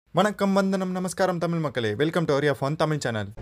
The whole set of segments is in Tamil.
வணக்கம் வந்தனம் நமஸ்காரம் தமிழ் மக்களே welcome to F one Tamil channel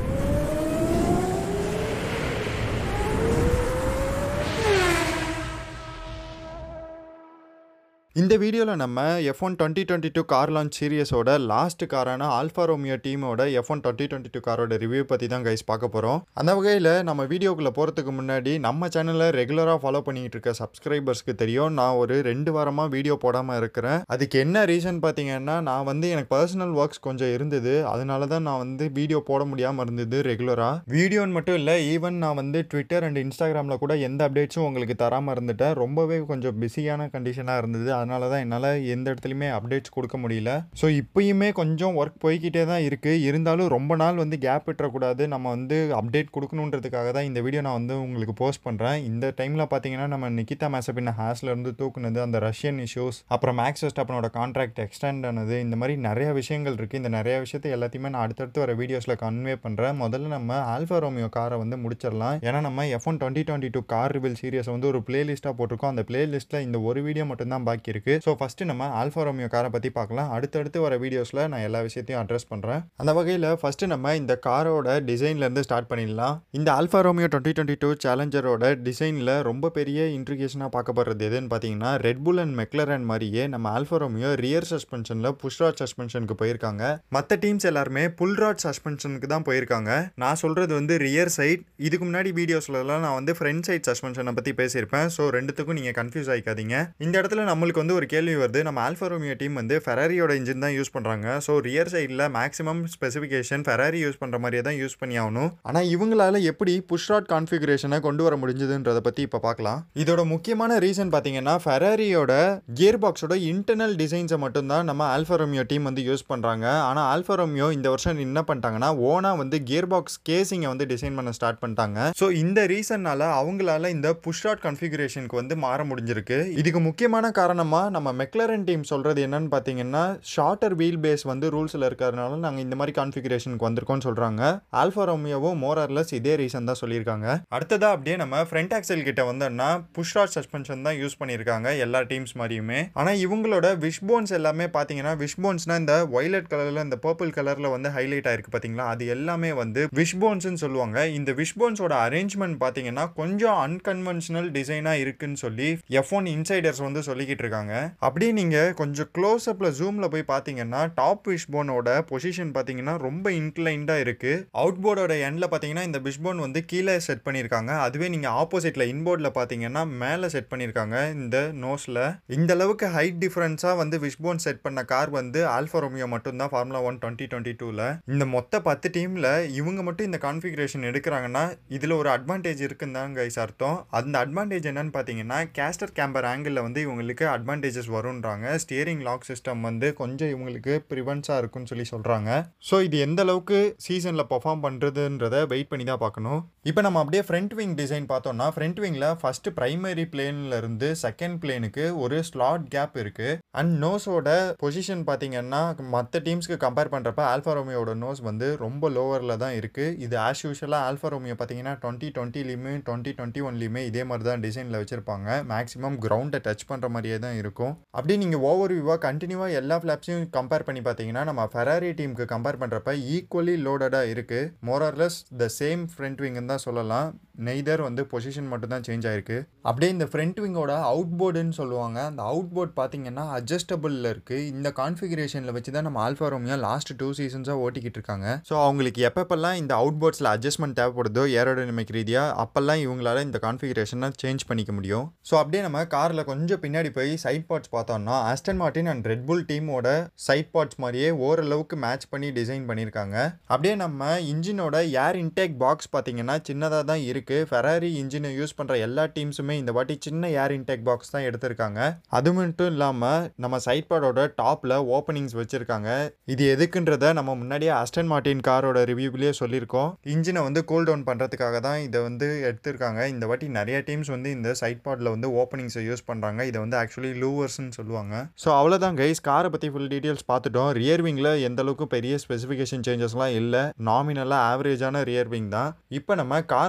இந்த வீடியோவில் நம்ம F one twenty twenty two car launch சீரியஸோட லாஸ்ட் காரான ஆல்ஃபா ரோமியோ டீமோட F one twenty twenty two காரோட ரிவ்யூ பற்றி தான் கைஸ் பார்க்க போகிறோம் அந்த வகையில் நம்ம வீடியோக்குள்ளே போகிறதுக்கு முன்னாடி நம்ம சேனலை ரெகுலராக ஃபாலோ பண்ணிக்கிட்டு இருக்க சப்ஸ்கிரைபர்ஸ்க்கு தெரியும் நான் ஒரு ரெண்டு வாரமாக வீடியோ போடாமல் இருக்கிறேன் அதுக்கு என்ன ரீசன் பார்த்தீங்கன்னா நான் வந்து எனக்கு பர்சனல் ஒர்க்ஸ் கொஞ்சம் இருந்தது அதனால தான் நான் வந்து வீடியோ போட முடியாமல் இருந்தது ரெகுலராக வீடியோன்னு மட்டும் இல்லை ஈவன் நான் வந்து ட்விட்டர் அண்ட் இன்ஸ்டாகிராமில் கூட எந்த அப்டேட்ஸும் உங்களுக்கு தராமல் இருந்துட்டேன் ரொம்பவே கொஞ்சம் பிஸியான கண்டிஷனாக இருந்தது அதனால தான் என்னால் எந்த இடத்துலையுமே அப்டேட்ஸ் கொடுக்க முடியல ஸோ இப்பயுமே கொஞ்சம் ஒர்க் போய்கிட்டே தான் இருக்குது இருந்தாலும் ரொம்ப நாள் வந்து கேப் விட்டுறக்கூடாது நம்ம வந்து அப்டேட் கொடுக்கணுன்றதுக்காக தான் இந்த வீடியோ நான் வந்து உங்களுக்கு போஸ்ட் பண்ணுறேன் இந்த டைமில் பார்த்தீங்கன்னா நம்ம நிக்கிதா மேசபின் ஹேஸ்ல இருந்து தூக்குனது அந்த ரஷ்யன் இஷ்யூஸ் அப்புறம் மேக்ஸ் வெஸ்டாப்பனோட கான்ட்ராக்ட் எக்ஸ்டெண்ட் ஆனது இந்த மாதிரி நிறைய விஷயங்கள் இருக்குது இந்த நிறைய விஷயத்தை எல்லாத்தையுமே நான் அடுத்தடுத்து வர வீடியோஸில் கன்வே பண்ணுறேன் முதல்ல நம்ம ஆல்ஃபா ரோமியோ காரை வந்து முடிச்சிடலாம் ஏன்னா நம்ம F one twenty twenty two car reveal series வந்து ஒரு பிளேலிஸ்ட்டாக போட்டிருக்கோம் அந்த பிளேலிஸ்ட்டில் இந்த ஒரு வீடியோ மட்டும்தான் பாக்கி இருக்குது ஸோ ஃபஸ்ட்டு நம்ம ஆல்ஃபா ரோமியோ காரை பற்றி பார்க்கலாம் அடுத்தடுத்து வர வீடியோஸில் நான் எல்லா விஷயத்தையும் அட்ரஸ் பண்ணுறேன் அந்த வகையில் ஃபஸ்ட்டு நம்ம இந்த காரோட டிசைன்லேருந்து ஸ்டார்ட் பண்ணிடலாம் இந்த Alfa Romeo twenty twenty two சேலஞ்சரோட டிசைனில் ரொம்ப பெரிய இன்ட்ரிகேஷனாக பார்க்கப்படுறது எதுன்னு பார்த்தீங்கன்னா ரெட் புல் அண்ட் மெக்லரன் மாதிரியே நம்ம ஆல்ஃபா ரோமியோ ரியர் சஸ்பென்ஷனில் புஷ்ராட் சஸ்பென்ஷனுக்கு போயிருக்காங்க மற்ற டீம்ஸ் எல்லாருமே புல் ராட் சஸ்பென்ஷனுக்கு தான் போயிருக்காங்க நான் சொல்கிறது வந்து ரியர் சைட் இதுக்கு முன்னாடி வீடியோஸ்லலாம் நான் வந்து ஃப்ரண்ட் சைட் சஸ்பென்ஷனை பற்றி பேசியிருப்பேன் ஸோ ரெண்டுத்துக்கும் நீங்கள் கன்ஃபியூஸ் ஆகிக்காதீங்க இந்த இடத்துல நம்மளுக்கு வந்து ஒரு கேள்வி வருது நம்ம ஆல்ஃபா ரோமியோ டீம் வந்து ஃபெராரியோட இன்ஜின் தான் யூஸ் பண்ணுறாங்க ஸோ ரியர் சைடில் மேக்ஸிமம் ஸ்பெசிஃபிகேஷன் ஃபெராரி யூஸ் பண்ணுற மாதிரியே தான் யூஸ் பண்ணி ஆகணும் ஆனால் இவங்களால எப்படி புஷ் ராட் கான்ஃபிகரேஷனை கொண்டு வர முடிஞ்சதுன்றதை பற்றி இப்போ பார்க்கலாம் இதோட முக்கியமான ரீசன் பார்த்தீங்கன்னா ஃபெராரியோட கியர் பாக்ஸோட இன்டர்னல் டிசைன்ஸை மட்டும்தான் நம்ம ஆல்ஃபா ரோமியோ டீம் வந்து யூஸ் பண்ணுறாங்க ஆனால் ஆல்ஃபா ரோமியோ இந்த வருஷம் என்ன பண்ணிட்டாங்கன்னா ஓனாக வந்து கியர் பாக்ஸ் கேசிங்கை வந்து டிசைன் பண்ண ஸ்டார்ட் பண்ணிட்டாங்க ஸோ இந்த ரீசன்னால அவங்களால இந்த புஷ் ராட் கான்ஃபிகரேஷனுக்கு வந்து மாற முடிஞ்சிருக்கு இதுக்கு முக்கியமான காரணமாக நம்ம மெக்லரன் டீம் சொல்கிறது என்னன்னு பார்த்தீங்கன்னா ஷார்ட்டர் வீல் பேஸ் வந்து ரூல்ஸில் இருக்கிறதுனால நாங்கள் இந்த மாதிரி கான்ஃபிகரேஷனுக்கு வந்திருக்கோம்னு சொல்கிறாங்க ஆல்ஃபா ரோமியோவும் மோரர்லெஸ் இதே ரீசன் தான் சொல்லியிருக்காங்க அடுத்ததாக அப்படியே நம்ம ஃப்ரண்ட் ஆக்சல் கிட்ட வந்தோம்னா புஷ் ராட் சஸ்பென்ஷன் தான் யூஸ் பண்ணியிருக்காங்க எல்லா டீம்ஸ் மாதிரியுமே ஆனால் இவங்களோட விஷ் போன்ஸ் எல்லாமே பார்த்தீங்கன்னா விஷ் போன்ஸ்னா இந்த ஒய்லட் கலரில் இந்த பர்பிள் கலரில் வந்து ஹைலைட் ஆயிருக்கு பார்த்தீங்களா அது எல்லாமே வந்து விஷ் போன்ஸ்னு சொல்லுவாங்க இந்த விஷ் போன்ஸோட அரேஞ்ச்மெண்ட் பார்த்தீங்கன்னா கொஞ்சம் அன்கன்வென்ஷனல் டிசைனாக இருக்குன்னு சொல்லி எஃப் ஒன் இன்சைடர்ஸ் வந்து சொல்லிக்கிட்டு இருக்காங்க அப்படியே நீங்கள் கொஞ்சம் க்ளோஸ் அப்பில் ஜூமில் போய் பார்த்தீங்கன்னா டாப் விஷ் போனோட பொசிஷன் பார்த்தீங்கன்னா ரொம்ப இன்க்ளைண்டாக இருக்குது அவுட் போர்டோட எண்டில் பார்த்தீங்கன்னா இந்த விஷ் போன் வந்து கீழே செட் பண்ணியிருக்காங்க அதுவே நீங்கள் ஆப்போசிட்டில் இன்போர்டில் பார்த்தீங்கன்னா மேலே செட் பண்ணியிருக்காங்க இந்த நோஸில் இந்த அளவுக்கு ஹைட் டிஃப்ரென்ஸாக வந்து விஷ் போன் செட் பண்ண கார் வந்து ஆல்ஃபா ரோமியோ மட்டும்தான் ஃபார்முலா ஒன் டுவெண்ட்டி டுவெண்ட்டி டூவில் இந்த மொத்த பத்து டீமில் இவங்க மட்டும் இந்த கான்ஃபிகரேஷன் எடுக்கிறாங்கன்னா இதில் ஒரு அட்வான்டேஜ் இருக்குன்னு தான் கைஸ் அர்த்தம் அந்த அட்வான்டேஜ் என்னன்னு பார்த்தீங்கன்னா கேஸ்டர் கேம்பர் ஆங்கிளில் வந்து இவங்களுக்கு அட்வான்டேஜஸ் வரும்ன்றாங்க ஸ்டியரிங் லாக் சிஸ்டம் வந்து கொஞ்சம் இவங்களுக்கு ப்ரிவென்ஸாக இருக்குன்னு சொல்லி சொல்கிறாங்க ஸோ இது எந்த அளவுக்கு சீசனில் பர்ஃபார்ம் பண்ணுறதுன்றத வெயிட் பண்ணி தான் பார்க்கணும் இப்போ நம்ம அப்படியே ஃப்ரண்ட் விங் டிசைன் பார்த்தோம்னா ஃப்ரண்ட் விங்கில் ஃபஸ்ட்டு ப்ரைமரி பிளேன்ல இருந்து செகண்ட் பிளேனுக்கு ஒரு ஸ்லாட் கேப் இருக்குது அண்ட் நோஸோட பொசிஷன் பார்த்தீங்கன்னா மற்ற டீம்ஸ்க்கு கம்பேர் பண்ணுறப்ப ஆல்ஃபா ரோமியோட நோஸ் வந்து ரொம்ப லோவரில் தான் இருக்குது இது ஆஸ் யூஷுவலாக ஆல்ஃபா ரோமியோ பார்த்தீங்கன்னா டுவெண்ட்டி டுவெண்ட்டிலையுமே டுவெண்ட்டி டுவெண்ட்டி ஒன்லையுமே இதே மாதிரி தான் டிசைனில் வச்சுருப்பாங்க மேக்ஸிமம் கிரவுண்டை டச் பண்ணுற மாதிரியே தான் இருக்கும் அப்படியே நீங்கள் ஓவர் வியூவாக கண்டினியூவாக எல்லா ஃப்ளாப்ஸையும் கம்பேர் பண்ணி பார்த்தீங்கன்னா நம்ம ஃபெராரி டீமுக்கு கம்பேர் பண்ணுறப்ப ஈக்குவலி லோடடாக இருக்குது மோரர்லெஸ் த சேம் ஃப்ரண்ட் விங்குன்னு தான் சொல்லலாம் நெய்தர் வந்து பொசிஷன் மட்டும் தான் சேஞ்ச் ஆயிருக்கு அப்படியே இந்த ஃப்ரண்ட் விங்கோட அவுட் போர்டுன்னு சொல்லுவாங்க அந்த அவுட் போர்ட் பார்த்தீங்கன்னா அட்ஜஸ்டபிளில் இருக்குது இந்த கான்ஃபிகரேஷனில் வச்சு தான் நம்ம ஆல்ஃபா ரோமியோ லாஸ்ட் டூ சீசன்ஸாக ஓட்டிக்கிட்டு இருக்காங்க ஸோ அவங்களுக்கு எப்பப்பெல்லாம் இந்த அவுட் போர்ட்ஸில் அட்ஜஸ்ட்மெண்ட் தேவைப்படுதோ ஏரோடைனமிக் ரீதியாக அப்போல்லாம் இவங்களால இந்த கான்ஃபிகரேஷனை சேஞ்ச் பண்ணிக்க முடியும் ஸோ அப்படியே நம்ம காரில் கொஞ்சம் பின்னாடி போய் சைட் பார்ட்ஸ் பார்த்தோம்னா Aston Martin and Red Bull டீமோட சைட் பார்ட்ஸ் மாதிரியே ஓரளவுக்கு மேட்ச் பண்ணி டிசைன் பண்ணியிருக்காங்க அப்படியே நம்ம இன்ஜினோட ஏர் இன்டேக் பாக்ஸ் பார்த்தீங்கன்னா சின்னதாக தான் இருக்குது ஃபெராரி இன்ஜினை யூஸ் பண்ணுற எல்லா டீம்ஸுமே இந்த வாட்டி சின்ன ஏர் இன்டேக் பாக்ஸ் தான் எடுத்திருக்காங்க அது மட்டும் இல்லாமல் நம்ம சைட் பார்டோட டாப்பில் ஓப்பனிங்ஸ் வச்சுருக்காங்க இது எதுக்குன்றத நம்ம முன்னாடியே அஸ்டன் மார்டின் காரோட ரிவ்யூவிலேயே சொல்லியிருக்கோம் இன்ஜினை வந்து கூல் டவுன் பண்ணுறதுக்காக தான் இதை வந்து எடுத்திருக்காங்க இந்த வாட்டி நிறைய டீம்ஸ் வந்து இந்த சைட் பார்டில் வந்து ஓப்பனிங்ஸை யூஸ் பண்ணுறாங்க இதை வந்து ஆக்சுவலி லூவர்ஸ்னு சொல்லுவாங்க ஸோ அவ்வளோதான் கைஸ் காரை பற்றி ஃபுல் டீட்டெயில்ஸ் பார்த்துட்டோம் ரியர் விங்கில் எந்த அளவுக்கு பெரிய ஸ்பெசிஃபிகேஷன் சேஞ்சஸ்லாம் இல்லை நாமினலாக ஆவரேஜான ரியர் விங் தான் இப்போ நம்ம காரோட லைஃப்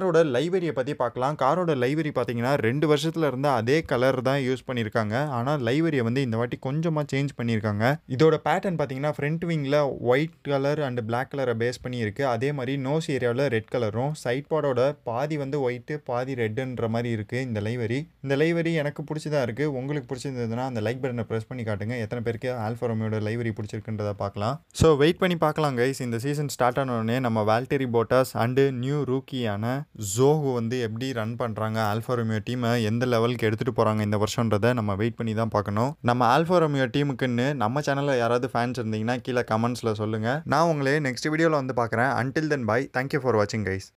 லைவரியை பற்றி பார்க்கலாம் காரோட லைவரி பார்த்தீங்கன்னா ரெண்டு வருஷத்துல இருந்த அதே கலர் தான் யூஸ் பண்ணியிருக்காங்க ஆனால் லைவரியை வந்து இந்த வாட்டி கொஞ்சமாக சேஞ்ச் பண்ணியிருக்காங்க இதோட பேட்டர்ன் பார்த்தீங்கன்னா ஃப்ரண்ட் விங்கில் ஒயிட் கலர் அண்ட் பிளாக் கலரை பேஸ் பண்ணி இருக்கு அதே மாதிரி நோஸ் ஏரியாவில் ரெட் கலரும் சைட் பாடோட பாதி வந்து ஒயிட்டு பாதி ரெட்டுன்ற மாதிரி இருக்குது இந்த லைவரி இந்த லைவரி எனக்கு பிடிச்சதா இருக்குது உங்களுக்கு பிடிச்சிருந்ததுன்னா அந்த லைக் பட்டனை ப்ரெஸ் பண்ணி காட்டுங்க எத்தனை பேருக்கு ஆல்ஃபா ரோமியோட லைவரி பிடிச்சிருக்குன்றத பார்க்கலாம் ஸோ வெயிட் பண்ணி பார்க்கலாம் கைஸ் இந்த சீசன் ஸ்டார்ட் ஆன உடனே நம்ம வால்டெரி போட்டாஸ் அண்டு நியூ ரூக்கியான ஜோஹு வந்து எப்படி ரன் பண்ணுறாங்க ஆல்ஃபா ரோமியோ டீமை எந்த லெவலுக்கு எடுத்துகிட்டு போகிறாங்க இந்த வருஷன்றதை நம்ம வெயிட் பண்ணி தான் பார்க்கணும் நம்ம ஆல்ஃபா ரோமியோ டீமுக்குன்னு நம்ம சேனலில் யாராவது ஃபேன்ஸ் இருந்தீங்கன்னா கீழே கமெண்ட்ஸில் சொல்லுங்கள் நான் உங்களே நெக்ஸ்ட் வீடியோவில் வந்து பார்க்குறேன் until then bye thank you for வாட்சிங் கைஸ்